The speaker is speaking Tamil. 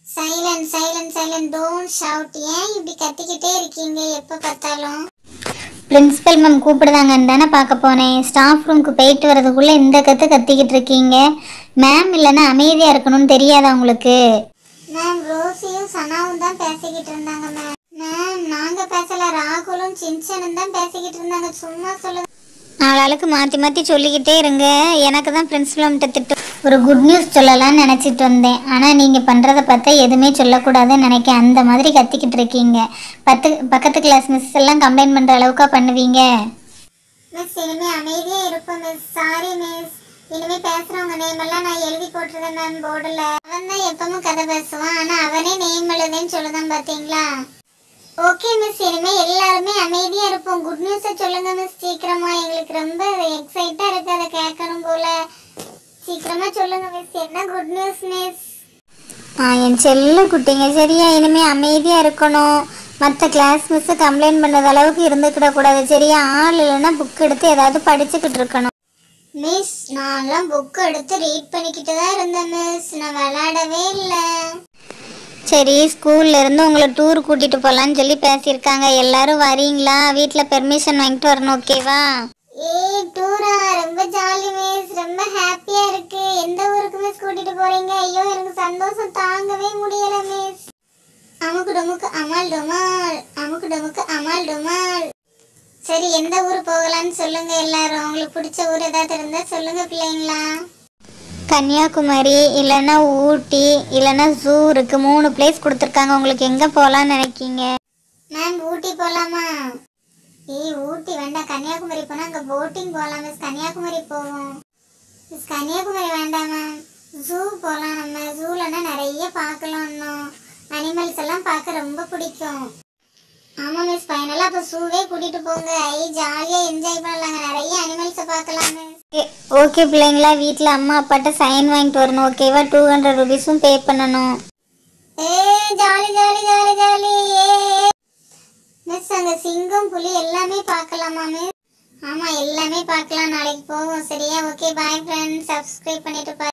silent silent silent don't shout ஏன் இப்படி கத்திக்கிட்டே இருக்கீங்க எப்போ பார்த்தாலும் பிரின்சிபல் மேம் கூப்பிடுதாங்கன்னு தானே பார்க்க போனேன் ஸ்டாஃப் ரூமுக்கு போயிட்டு வரதுக்குள்ளே இந்த கற்று கத்திக்கிட்டு இருக்கீங்க மேம் இல்லைன்னா அமைதியாக இருக்கணும்னு தெரியாதா உங்களுக்கு மேம் ரோசியும் சனாவும் தான் பேசிக்கிட்டு இருந்தாங்க மேம் மேம் நாங்க பேசல ராகுலும் சின்சனும் தான் பேசிக்கிட்டு இருந்தாங்க சும்மா சொல்லுங்க ஆளாளுக்கு மாற்றி மாற்றி சொல்லிக்கிட்டே இருங்க எனக்கு தான் பிரின்சிபல் மேம்கிட்ட திட்டு ஒரு குட் நியூஸ் சொல்லலாம்னு நினச்சிட்டு வந்தேன் ஆனால் நீங்கள் பண்ணுறத பார்த்தா எதுவுமே சொல்லக்கூடாதுன்னு நினைக்க அந்த மாதிரி கத்திக்கிட்டு இருக்கீங்க பத்து பக்கத்து கிளாஸ் மிஸ் எல்லாம் கம்ப்ளைண்ட் பண்ணுற அளவுக்கா பண்ணுவீங்க மிஸ் இனிமே அமைதியா இருப்போம் மிஸ் சாரி மிஸ் இனிமே பேசுறவங்க நேம் எல்லாம் நான் எழுதி போட்டிருக்கேன் மேம் போர்டுல அவன் தான் எப்பவும் கதை பேசுவான் ஆனா அவனே நேம் எழுதுன்னு சொல்லுதான் பாத்தீங்களா ஓகே மிஸ் இனிமே எல்லாருமே அமைதியா இருப்போம் குட் நியூஸை சொல்லுங்க மிஸ் சீக்கிரமா எங்களுக்கு ரொம்ப எக்ஸைட்டா இருக்கு அதை கேட்கணும் போல சீக்கிரமா சொல்லுங்க மிஸ் என்ன குட் நியூஸ் மிஸ் ஆ என் செல்ல குட்டிங்க சரியா இனிமே அமைதியாக இருக்கணும் மற்ற கிளாஸ் மிஸ்ஸு கம்ப்ளைண்ட் பண்ணது அளவுக்கு இருந்துக்கிடக்கூடாது சரியா ஆள் இல்லைன்னா புக் எடுத்து ஏதாவது படிச்சுக்கிட்டு இருக்கணும் மிஸ் நான்லாம் புக் எடுத்து ரீட் பண்ணிக்கிட்டு தான் இருந்தேன் மிஸ் நான் விளையாடவே இல்லை சரி ஸ்கூல்ல இருந்து உங்களை டூர் கூட்டிட்டு போகலான்னு சொல்லி பேசியிருக்காங்க எல்லாரும் வரீங்களா வீட்டில் பெர்மிஷன் வாங்கிட்டு வரணும் ஓகேவா ஏய் டூரா ரொம்ப ஜாலி மிஸ் ரொம்ப ஹாப்பியா இருக்கு எந்த ஊருக்கு மிஸ் கூட்டிட்டு போறீங்க ஐயோ எனக்கு சந்தோஷம் தாங்கவே முடியல மிஸ் அமுக்கு டொமுக்கு அமால் டொமால் அமுக்கு டொமுக்கு அமால் டொமால் சரி எந்த ஊர் போகலான்னு சொல்லுங்க எல்லாரும் உங்களுக்கு பிடிச்ச ஊர் ஏதாவது இருந்தா சொல்லுங்க பிள்ளைங்களா கன்னியாகுமரி இல்லைன்னா ஊட்டி இல்லைன்னா ஜூ இருக்கு மூணு பிளேஸ் கொடுத்துருக்காங்க உங்களுக்கு எங்கே போகலான்னு நினைக்கீங்க மேம் ஊட்டி போலாமா ஏய் ஊட்டி வேண்டாம் கன்னியாகுமரி போனா அங்க போட்டிங் போகலாம் மிஸ் கன்னியாகுமரி போவோம் மிஸ் கன்னியாகுமரி வேண்டாம் மேம் ஜூ போகலாம் நம்ம ஜூலன்னா நிறைய பார்க்கலாம் இன்னும் அனிமல்ஸ் எல்லாம் பார்க்க ரொம்ப பிடிக்கும் ஆமா மிஸ் ஃபைனலாக அப்போ ஜூவே கூட்டிட்டு போங்க ஐ ஜாலியா என்ஜாய் பண்ணலாங்க நிறைய அனிமல்ஸை பார்க்கலாம் மிஸ் ஓகே பிள்ளைங்களா வீட்டில் அம்மா அப்பாட்ட சைன் வாங்கிட்டு வரணும் ஓகேவா டூ ஹண்ட்ரட் ருபீஸும் பே பண்ணணும் ஏ jolly jolly jolly jolly miss அங்க சிங்கம் புலி எல்லாமே பார்க்கலாமா மிஸ் ஆமா எல்லாமே பார்க்கலாம் நாளைக்கு போவோம் சரியா ஓகே பாய் ஃப்ரெண்ட்ஸ் சப்ஸ்கிரைப் பண்ணிட்டு பாருங்க